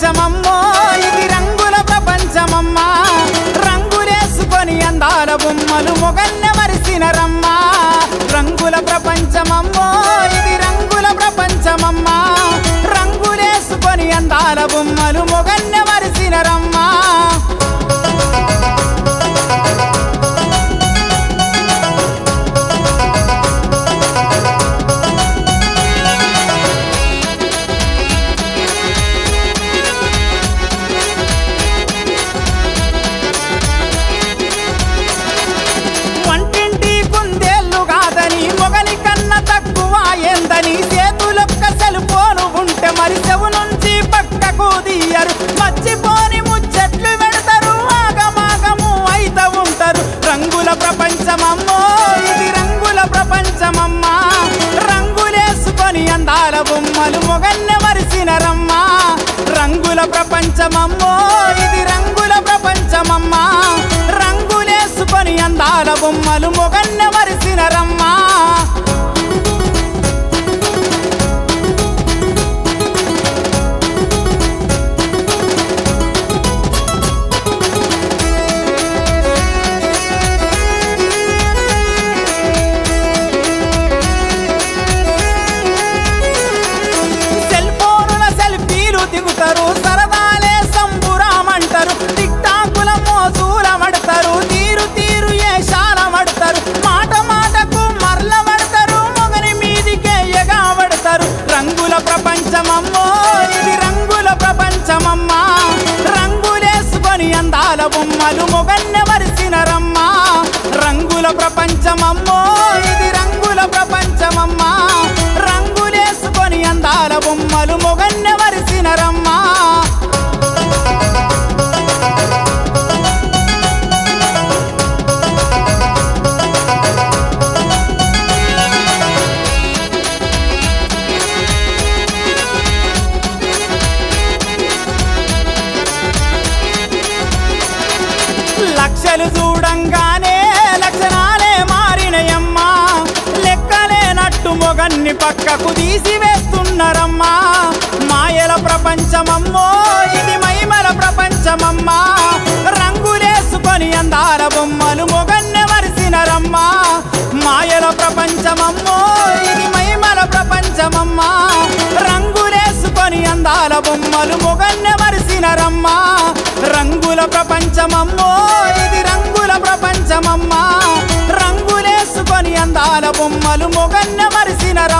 ప్రపంచమమ్మో ఇది రంగుల ప్రపంచమమ్మా రంగులేసుకొని అందాల బొమ్మలు మొగన్న మరిసిన రమ్మా రంగుల ప్రపంచమమ్మో ఇది రంగుల ప్రపంచమమ్మా రంగులేసుకొని అందాల బొమ్మలు మొగన్న మరిసిన రమ్మా వంటింటి కుందేళ్ళు కాదని మొగని కన్న తక్కువ ఏందని చేతులొక్క సెల్ఫోను ఉంటే మరి చెవు నుంచి పక్కకు తీయరు మర్చిపోని ముచ్చట్లు పెడతారు ఆగమాగము అయిత ఉంటారు రంగుల ప్రపంచమమ్మో ఇది రంగుల ప్రపంచమమ్మా రంగులేసుకొని అందాల బొమ్మలు మొగన్న మరిసిన రమ్మా రంగుల ప్రపంచమమ్మో ఇది రంగుల ప్రపంచమమ్మా రంగులేసుకొని అందాల బొమ్మలు మొగన్న మరిసిన రమ్మా సెల్ ఫోనుల సెల్ఫీలు దిగుతారు సరదాలే సంబురామంటారు టిక్ టాకుల మోసూలమడతారు తీరు తీరు ఏషాలమడతారు మాట మాటకు మరలబడతారు మొగని మీదికే ఎగాబడతారు రంగుల ప్రపంచమమ్మో ఇది రంగుల ప్రపంచమమ్మా రంగులేసుకొని అందాల బొమ్మలు మొగన్న వరిసిన రమ్మా రంగుల ప్రపంచమమ్మో ఇది రంగుల ప్రపంచమమ్మా రంగులేసుకొని అందాల బొమ్మలు మొగన్న వరిసిన రమ్మా లక్షలు చూడంగానే లక్షణాలే మారినయమ్మా లెక్కలేనట్టు మొగన్ని పక్కకు తీసివేస్తున్నారమ్మా మాయల ప్రపంచమమ్మో ఇది మైమల ప్రపంచమమ్మా రంగులేసుకొని అందాల బొమ్మలు మొగన్న వరిసినరమ్మా మాయల ప్రపంచమమ్మో ఇది మైమల ప్రపంచమమ్మా రంగులేసుకొని అందాల బొమ్మలు మొగన్న వరిసినరమ్మా రంగుల ప్రపంచమమ్మో ఇది రంగుల ప్రపంచమమ్మా రంగులేసుకొని అందాల బొమ్మలు మొగన్న మరిసిన